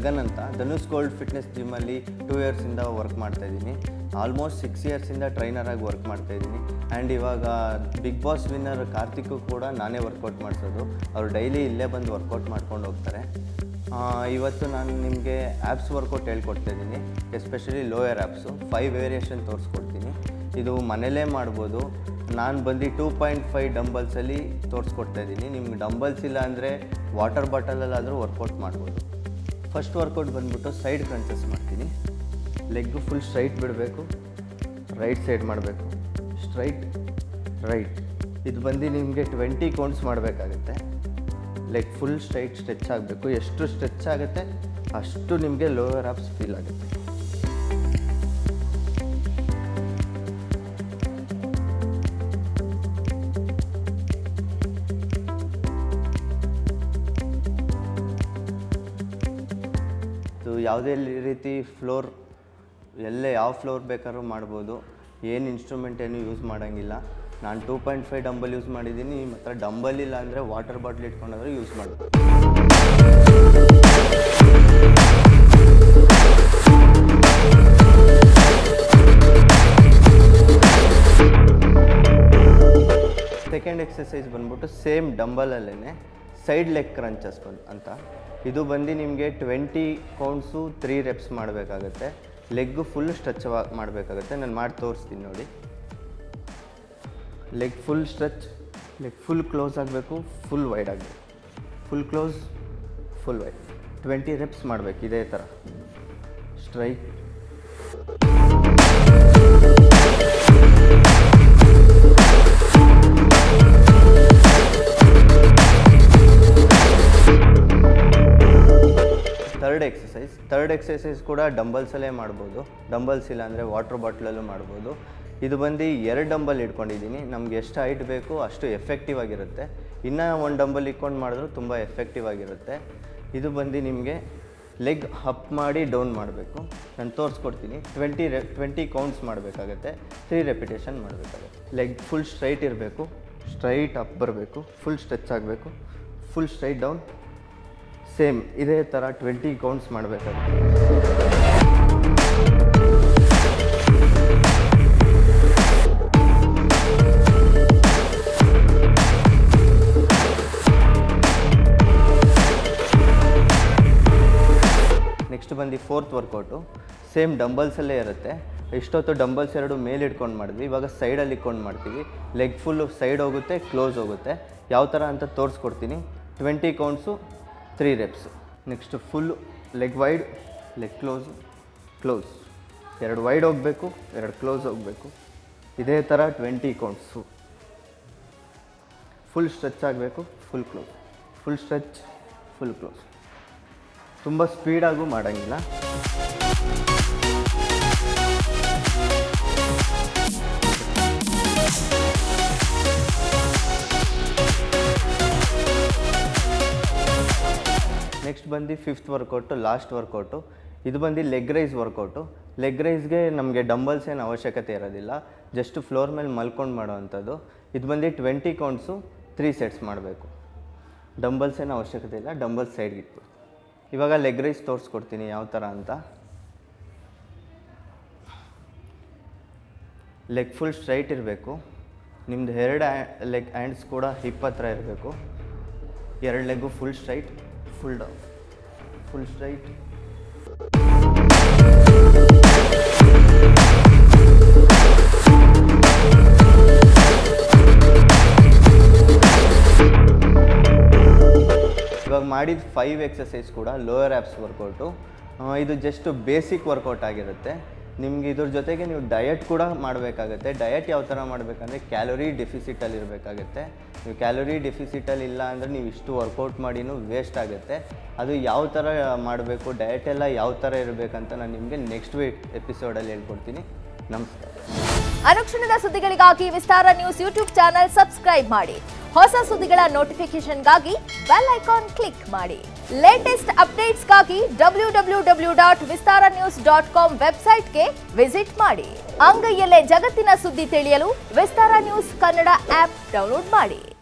ಗಗನ್ ಅಂತ Dhanush Gold Fitness ಜಿಮ್ಮಲ್ಲಿ two ಇಯರ್ಸಿಂದ ವರ್ಕ್ ಮಾಡ್ತಾಯಿದ್ದೀನಿ ಆಲ್ಮೋಸ್ಟ್ ಸಿಕ್ಸ್ ಇಯರ್ಸಿಂದ ಟ್ರೈನರಾಗಿ ವರ್ಕ್ ಮಾಡ್ತಾಯಿದ್ದೀನಿ ಆ್ಯಂಡ್ ಇವಾಗ ಬಿಗ್ ಬಾಸ್ ವಿನ್ನರ್ ಕಾರ್ತಿಕ್ಕು ಕೂಡ ನಾನೇ ವರ್ಕೌಟ್ ಮಾಡಿಸೋದು ಅವರು ಡೈಲಿ ಇಲ್ಲೇ ಬಂದು ವರ್ಕೌಟ್ ಮಾಡ್ಕೊಂಡು ಹೋಗ್ತಾರೆ ಆ, ಇವತ್ತು ನಾನು ನಿಮಗೆ ಆ್ಯಪ್ಸ್ ವರ್ಕೌಟ್ ಹೇಳ್ಕೊಡ್ತಾ ಇದ್ದೀನಿ especially lower abs five variation ತೋರಿಸ್ಕೊಡ್ತೀನಿ ಇದು ಮನೇಲೇ ಮಾಡ್ಬೋದು ನಾನು ಬಂದು ಟೂ ಪಾಯಿಂಟ್ ಫೈವ್ ಡಂಬಲ್ಸಲ್ಲಿ ತೋರಿಸ್ಕೊಡ್ತಾ ಇದ್ದೀನಿ ನಿಮ್ಗೆ ಡಂಬಲ್ಸ್ ಇಲ್ಲ ಅಂದರೆ ವಾಟರ್ ಬಾಟಲಲ್ಲಾದರೂ ವರ್ಕೌಟ್ ಮಾಡ್ಬೋದು ಫಸ್ಟ್ ವರ್ಕೌಟ್ ಬಂದ್ಬಿಟ್ಟು ಸೈಡ್ ಕ್ರಂಚಸ್ ಮಾಡ್ತೀನಿ ಲೆಗ್ಗು ಫುಲ್ ಸ್ಟ್ರೈಟ್ ಬಿಡಬೇಕು ರೈಟ್ ಸೈಡ್ ಮಾಡಬೇಕು ಸ್ಟ್ರೈಟ್ ರೈಟ್ ಇದು ಬಂದು ನಿಮಗೆ ಟ್ವೆಂಟಿ ಕೌಂಟ್ಸ್ ಮಾಡಬೇಕಾಗುತ್ತೆ ಲೆಗ್ ಫುಲ್ ಸ್ಟ್ರೈಟ್ ಸ್ಟ್ರೆಚ್ ಆಗಬೇಕು ಎಷ್ಟು ಸ್ಟ್ರೆಚ್ ಆಗುತ್ತೆ ಅಷ್ಟು ನಿಮಗೆ ಲೋವರ್ ಆಪ್ಸ್ ಫೀಲ್ ಆಗುತ್ತೆ ಇದು ಯಾವುದೇ ರೀತಿ ಫ್ಲೋರ್ ಎಲ್ಲೇ ಯಾವ ಫ್ಲೋರ್ ಬೇಕಾದ್ರೂ ಮಾಡ್ಬೋದು ಏನು ಇನ್ಸ್ಟ್ರೂಮೆಂಟ್ ಏನು ಯೂಸ್ ಮಾಡೋಂಗಿಲ್ಲ ನಾನು two point five dumbbell use ಮಾಡಿದ್ದೀನಿ ಮತ್ತು ಡಂಬಲ್ ಇಲ್ಲ ಅಂದರೆ ವಾಟರ್ ಬಾಟ್ಲ್ ಇಟ್ಕೊಂಡಾದ್ರೂ ಯೂಸ್ ಮಾಡ್ಬೋದು ಸೆಕೆಂಡ್ ಎಕ್ಸಸೈಸ್ ಬಂದ್ಬಿಟ್ಟು ಸೇಮ್ ಡಂಬಲಲ್ಲೇ ಸೈಡ್ ಲೆಗ್ ಕ್ರಂಚಸ್ ಬಂದು ಅಂತ ಇದು ಬಂದು ನಿಮಗೆ ಟ್ವೆಂಟಿ ಕೌಂಟ್ಸು ತ್ರೀ ರೆಪ್ಸ್ ಮಾಡಬೇಕಾಗತ್ತೆ ಲೆಗ್ಗು ಫುಲ್ ಸ್ಟ್ರೆಚ್ ಮಾಡಬೇಕಾಗತ್ತೆ ನಾನು ಮಾಡಿ ತೋರಿಸ್ತೀನಿ ನೋಡಿ leg full stretch leg full close ಆಗಬೇಕು ಫುಲ್ ವೈಡ್ ಆಗಬೇಕು full close full wide twenty reps ಮಾಡಬೇಕು ಇದೇ ಥರ ಸ್ಟ್ರೈಕ್ ಥರ್ಡ್ ಎಕ್ಸಸೈಸ್ ಥರ್ಡ್ ಎಕ್ಸಸೈಸ್ ಕೂಡ ಡಂಬಲ್ಸಲ್ಲೇ ಮಾಡ್ಬೋದು ಡಂಬಲ್ಸ್ ಇಲ್ಲ ಅಂದರೆ ವಾಟರ್ ಬಾಟ್ಲಲ್ಲೂ ಮಾಡ್ಬೋದು ಇದು ಬಂದು ಎರಡು ಡಂಬಲ್ ಇಟ್ಕೊಂಡಿದ್ದೀನಿ ನಮ್ಗೆ ಎಷ್ಟು ಹೈಟ್ ಬೇಕು ಅಷ್ಟು ಎಫೆಕ್ಟಿವ್ ಆಗಿರುತ್ತೆ ಇನ್ನೂ ಒಂದು ಡಂಬಲ್ ಇಟ್ಕೊಂಡು ಮಾಡಿದ್ರು ತುಂಬ ಎಫೆಕ್ಟಿವ್ ಆಗಿರುತ್ತೆ ಇದು ಬಂದು ನಿಮಗೆ ಲೆಗ್ ಅಪ್ ಮಾಡಿ ಡೌನ್ ಮಾಡಬೇಕು ನಾನು ತೋರಿಸ್ಕೊಡ್ತೀನಿ ಟ್ವೆಂಟಿ ರೆ ಟ್ವೆಂಟಿ ಕೌಂಟ್ಸ್ ಮಾಡಬೇಕಾಗತ್ತೆ ತ್ರೀ ರೆಪಿಟೇಷನ್ ಮಾಡಬೇಕಾಗತ್ತೆ ಲೆಗ್ ಫುಲ್ ಸ್ಟ್ರೈಟ್ ಇರಬೇಕು ಸ್ಟ್ರೈಟ್ ಅಪ್ ಬರಬೇಕು ಫುಲ್ ಸ್ಟ್ರೆಚ್ ಆಗಬೇಕು ಫುಲ್ ಸ್ಟ್ರೈಟ್ ಡೌನ್ ಸೇಮ್ ಇದೇ ಥರ ಟ್ವೆಂಟಿ ಕೌಂಟ್ಸ್ ಮಾಡಬೇಕಾಗುತ್ತೆ ನೆಕ್ಸ್ಟ್ ಬಂದು ಫೋರ್ತ್ ವರ್ಕೌಟು ಸೇಮ್ ಡಂಬಲ್ಸಲ್ಲೇ ಇರುತ್ತೆ ಇಷ್ಟೊತ್ತು ಡಂಬಲ್ಸ್ ಎರಡು ಮೇಲೆ ಇಟ್ಕೊಂಡು ಮಾಡಿದ್ವಿ ಇವಾಗ ಸೈಡಲ್ಲಿ ಇಟ್ಕೊಂಡು ಮಾಡ್ತೀವಿ ಲೆಗ್ ಫುಲ್ಲು ಸೈಡ್ ಹೋಗುತ್ತೆ ಕ್ಲೋಸ್ ಹೋಗುತ್ತೆ ಯಾವ ಥರ ಅಂತ ತೋರಿಸ್ಕೊಡ್ತೀನಿ twenty counts three reps next full leg wide leg close close ಎರಡು ವೈಡ್ ಹೋಗಬೇಕು ಎರಡು ಕ್ಲೋಸ್ ಹೋಗಬೇಕು ಇದೇ ಥರ ಟ್ವೆಂಟಿ ಕೌಂಟ್ಸು ಫುಲ್ ಸ್ಟ್ರೆಚ್ ಆಗಬೇಕು full close full stretch full close ತುಂಬ ಸ್ಪೀಡಾಗೂ ಮಾಡೋಂಗಿಲ್ಲ ನೆಕ್ಸ್ಟ್ ಬಂದು ಫಿಫ್ತ್ ವರ್ಕೌಟು ಲಾಸ್ಟ್ ವರ್ಕೌಟು ಇದು ಬಂದು ಲೆಗ್ ರೈಸ್ ವರ್ಕೌಟು ಲೆಗ್ ರೈಸ್ಗೆ ನಮಗೆ ಡಂಬಲ್ಸ್ ಏನು ಅವಶ್ಯಕತೆ ಇರೋದಿಲ್ಲ ಜಸ್ಟ್ ಫ್ಲೋರ್ ಮೇಲೆ ಮಲ್ಕೊಂಡು ಮಾಡೋವಂಥದ್ದು ಇದು ಬಂದು ಟ್ವೆಂಟಿ ಕೌಂಟ್ಸು ತ್ರೀ ಸೆಟ್ಸ್ ಮಾಡಬೇಕು ಡಂಬಲ್ಸ್ ಏನು ಅವಶ್ಯಕತೆ ಇಲ್ಲ ಡಂಬಲ್ಸ್ ಸೈಡ್ಗೆ ಇಟ್ಬಿಟ್ಟು ಇವಾಗ ಲೆಗ್ ರೈಸ್ ತೋರಿಸ್ಕೊಡ್ತೀನಿ ಯಾವ ಥರ ಅಂತ ಲೆಗ್ ಫುಲ್ ಸ್ಟ್ರೈಟ್ ಇರಬೇಕು ನಿಮ್ದು ಎರಡು ಲೆಗ್ ಹ್ಯಾಂಡ್ಸ್ ಕೂಡ ಹಿಪ್ ಹತ್ರ ಇರಬೇಕು ಎರಡು leg full straight full down full straight ಇವಾಗ ಮಾಡಿದ ಫೈವ್ ಎಕ್ಸಸೈಸ್ ಕೂಡ ಲೋಯರ್ ಆ್ಯಪ್ಸ್ ವರ್ಕೌಟು ಇದು ಜಸ್ಟ್ ಬೇಸಿಕ್ ವರ್ಕೌಟ್ ಆಗಿರುತ್ತೆ ನಿಮ್ಗೆ ಇದ್ರ ಜೊತೆಗೆ ನೀವು ಡಯಟ್ ಕೂಡ ಮಾಡಬೇಕಾಗತ್ತೆ ಡಯಟ್ ಯಾವ ಥರ ಮಾಡಬೇಕಂದ್ರೆ ಕ್ಯಾಲೋರಿ ಡೆಫಿಸಿಟಲ್ಲಿ ಇರಬೇಕಾಗತ್ತೆ ನೀವು ಕ್ಯಾಲೋರಿ ಡೆಫಿಸಿಟಲ್ಲಿ ಇಲ್ಲ ಅಂದರೆ ನೀವು ಇಷ್ಟು ವರ್ಕೌಟ್ ಮಾಡಿನೂ ವೇಸ್ಟ್ ಆಗುತ್ತೆ ಅದು ಯಾವ ಥರ ಮಾಡಬೇಕು ಡಯಟ್ ಎಲ್ಲ ಯಾವ ಥರ ಇರಬೇಕಂತ ನಾನು ನಿಮಗೆ ನೆಕ್ಸ್ಟ್ ವೀಕ್ ಎಪಿಸೋಡಲ್ಲಿ ಹೇಳ್ಕೊಡ್ತೀನಿ ನಮಸ್ಕಾರ ಅನುಕ್ಷಣದ ಸುದ್ದಿಗಳಿಗಾಗಿ Vistara news YouTube channel subscribe ಮಾಡಿ ಹೊಸ ಸುದ್ದಿಗಳ ನೋಟಿಫಿಕೇಶನ್ಗಾಗಿ ಬೆಲ್ ಐಕಾನ್ ಕ್ಲಿಕ್ ಮಾಡಿ ಲೇಟೆಸ್ಟ್ ಅಪ್ಡೇಟ್ಸ್ಗಾಗಿ W W W dot Vistara news dot com ವೆಬ್ಸೈಟ್ಗೆ ವಿಸಿಟ್ ಮಾಡಿ ಅಂಗೈಯಲ್ಲೇ ಜಗತ್ತಿನ ಸುದ್ದಿ ತಿಳಿಯಲು Vistara news Kannada app download ಮಾಡಿ